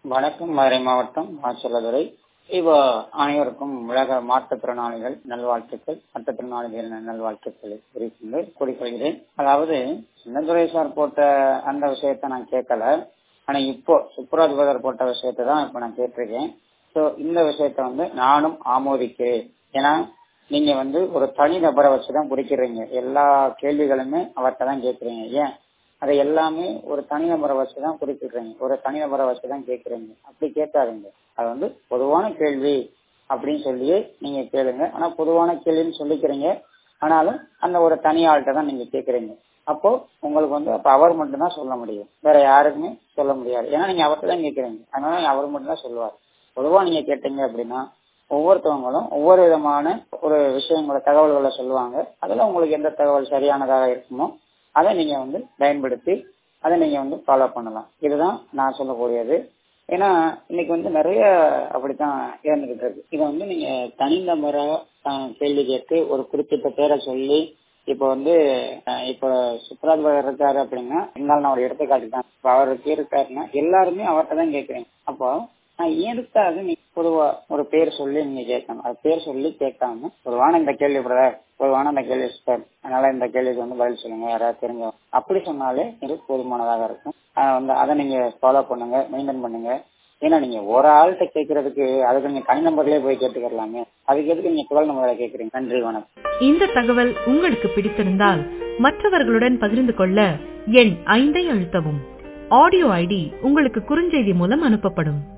வணக்கம் மதுரை மாவட்டம் மாச்சலதுறை இப்போ அனைவருக்கும் உலக மாற்றுத்திறனாளிகள் நல்வாழ்த்துக்கள் மாற்றுத்திறனாளிகள் நல்வாழ்த்துக்களை தெரிவித்து கூறிக்கொள்கிறேன் அதாவது சின்னதுரை சார் போட்ட அந்த விஷயத்த நான் கேட்கல ஆனா இப்போ சுப்ராஜ் பதர் போட்ட விஷயத்த தான் இப்ப நான் கேட்டிருக்கேன் ஸோ இந்த விஷயத்த வந்து நானும் ஆமோதிக்கிறேன் ஏன்னா நீங்க வந்து ஒரு தனி நபரை வச்சுதான் குறிக்கிறீங்க எல்லா கேள்விகளுமே அவர்கிட்ட தான் கேட்கறீங்க ஏன் அதை எல்லாமே ஒரு தனிநபரை வச்சுதான் குறிப்பிடுறீங்க ஒரு தனிநபரை வச்சுதான் கேட்கறீங்க அப்படி கேட்காதீங்க அது வந்து பொதுவான கேள்வி அப்படின்னு சொல்லியே நீங்க கேளுங்க ஆனா பொதுவான கேள்வின்னு சொல்லிக்கிறீங்க ஆனாலும் அந்த ஒரு தனி ஆள்கிட்ட தான் நீங்க கேட்கறீங்க அப்போ உங்களுக்கு வந்து அப்ப அவர் மட்டும்தான் சொல்ல முடியும் வேற யாருக்குமே சொல்ல முடியாது ஏன்னா நீங்க அவர்கிட்ட தான் கேட்கறீங்க அதனால அவர் மட்டும் தான் சொல்லுவார் பொதுவா நீங்க கேட்டீங்க அப்படின்னா ஒவ்வொருத்தவங்களும் ஒவ்வொரு விதமான ஒரு விஷயங்கள தகவல்களை சொல்லுவாங்க அதுல உங்களுக்கு எந்த தகவல் சரியானதாக இருக்குமோ அதை நீங்க வந்து பயன்படுத்தி அதை நீங்க வந்து ஃபாலோ பண்ணலாம் இதுதான் நான் சொல்லக்கூடியது ஏன்னா இன்னைக்கு வந்து நிறைய அப்படித்தான் இருந்துகிட்டு இருக்கு இதை வந்து நீங்க தனிநபரா கேள்வி கேட்டு ஒரு குறிப்பிட்ட பேரை சொல்லி இப்போ வந்து இப்போ சுப்ராஜ் பகர் இருக்காரு அப்படின்னா இருந்தாலும் நான் ஒரு எடுத்துக்காட்டு தான் இப்போ அவருக்கு இருக்காருன்னா எல்லாருமே அவர்கிட்ட தான் கேட்கறேன் அப்போ எதுக்காக நீ பொதுவா ஒரு பேர் சொல்லி நீங்க கேட்கணும் அது பேர் சொல்லி கேட்காம பொதுவான இந்த கேள்வி பிரதர் பொதுவான இந்த கேள்வி சார் அதனால இந்த கேள்விக்கு வந்து பதில் சொல்லுங்க யாராவது தெரிஞ்ச அப்படி சொன்னாலே இது போதுமானதாக இருக்கும் வந்து அதை நீங்க ஃபாலோ பண்ணுங்க மெயின்டைன் பண்ணுங்க ஏன்னா நீங்க ஒரு ஆள்கிட்ட கேட்கறதுக்கு அதுக்கு நீங்க தனி நம்பர்லயே போய் கேட்டுக்கலாமே அதுக்கு எதுக்கு நீங்க டுவெல் நம்பரை கேட்கறீங்க நன்றி வணக்கம் இந்த தகவல் உங்களுக்கு பிடித்திருந்தால் மற்றவர்களுடன் பகிர்ந்து கொள்ள எண் ஐந்தை அழுத்தவும் ஆடியோ ஐடி உங்களுக்கு குறுஞ்செய்தி மூலம் அனுப்பப்படும்